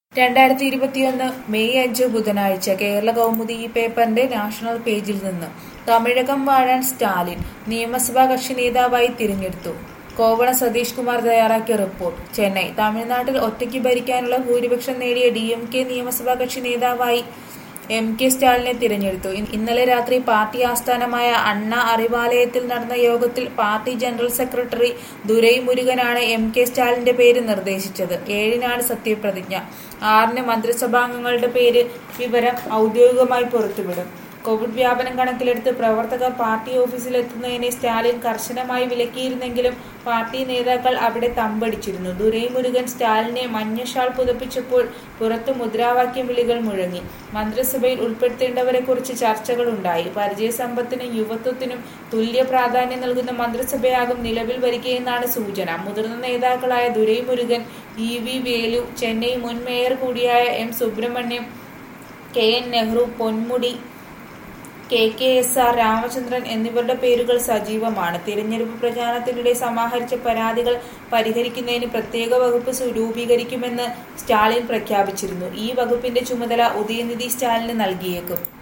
രണ്ടായിരത്തി ഇരുപത്തിയൊന്ന് മെയ് അഞ്ച് ബുധനാഴ്ച കേരള കൗമുദി ഈ പേപ്പറിന്റെ നാഷണൽ പേജിൽ നിന്ന് തമിഴകം വാഴാൻ സ്റ്റാലിൻ നിയമസഭാ കക്ഷി നേതാവായി തിരഞ്ഞെടുത്തു കോവള സതീഷ് കുമാർ തയ്യാറാക്കിയ റിപ്പോർട്ട് ചെന്നൈ തമിഴ്നാട്ടിൽ ഒറ്റയ്ക്ക് ഭരിക്കാനുള്ള ഭൂരിപക്ഷം നേടിയ ഡി എം കെ നിയമസഭാ കക്ഷി നേതാവായി എം കെ സ്റ്റാലിനെ തിരഞ്ഞെടുത്തു ഇ- ഇന്നലെ രാത്രി പാർട്ടി ആസ്ഥാനമായ അണ്ണ അറിവാലയത്തിൽ നടന്ന യോഗത്തിൽ പാർട്ടി ജനറൽ സെക്രട്ടറി ദുരൈ മുരുകനാണ് എം കെ സ്റ്റാലിന്റെ പേര് നിർദ്ദേശിച്ചത് ഏഴിനാണ് സത്യപ്രതിജ്ഞ ആറിന് മന്ത്രിസഭാംഗങ്ങളുടെ പേര് വിവരം ഔദ്യോഗികമായി പുറത്തുവിടും കോവിഡ് വ്യാപനം കണക്കിലെടുത്ത് പ്രവർത്തകർ പാർട്ടി ഓഫീസിലെത്തുന്നതിനെ സ്റ്റാലിൻ കർശനമായി വിലക്കിയിരുന്നെങ്കിലും പാർട്ടി നേതാക്കൾ അവിടെ തമ്പടിച്ചിരുന്നു ദുരൈ മുരുകൻ സ്റ്റാലിനെ മഞ്ഞഷാൾ പുതപ്പിച്ചപ്പോൾ പുറത്ത് മുദ്രാവാക്യം വിളികൾ മുഴങ്ങി മന്ത്രിസഭയിൽ ഉൾപ്പെടുത്തേണ്ടവരെക്കുറിച്ച് ചർച്ചകളുണ്ടായി പരിചയസമ്പത്തിനും യുവത്വത്തിനും തുല്യ പ്രാധാന്യം നൽകുന്ന മന്ത്രിസഭയാകും നിലവിൽ വരികയെന്നാണ് സൂചന മുതിർന്ന നേതാക്കളായ ദുരൈ മുരുകൻ ഇ വി വേലു ചെന്നൈ മുൻ മേയർ കൂടിയായ M Subramaniam K N Nehru Ponmudi K K S R Ramachandran എന്നിവരുടെ പേരുകൾ സജീവമാണ് തിരഞ്ഞെടുപ്പ് പ്രചാരണത്തിനിടെ സമാഹരിച്ച പരാതികൾ പരിഹരിക്കുന്നതിന് പ്രത്യേക വകുപ്പ് സു- രൂപീകരിക്കുമെന്ന് സ്റ്റാലിൻ പ്രഖ്യാപിച്ചിരുന്നു ഈ വകുപ്പിന്റെ ചുമതല ഉദയനിധി സ്റ്റാലിന് നൽകിയേക്കും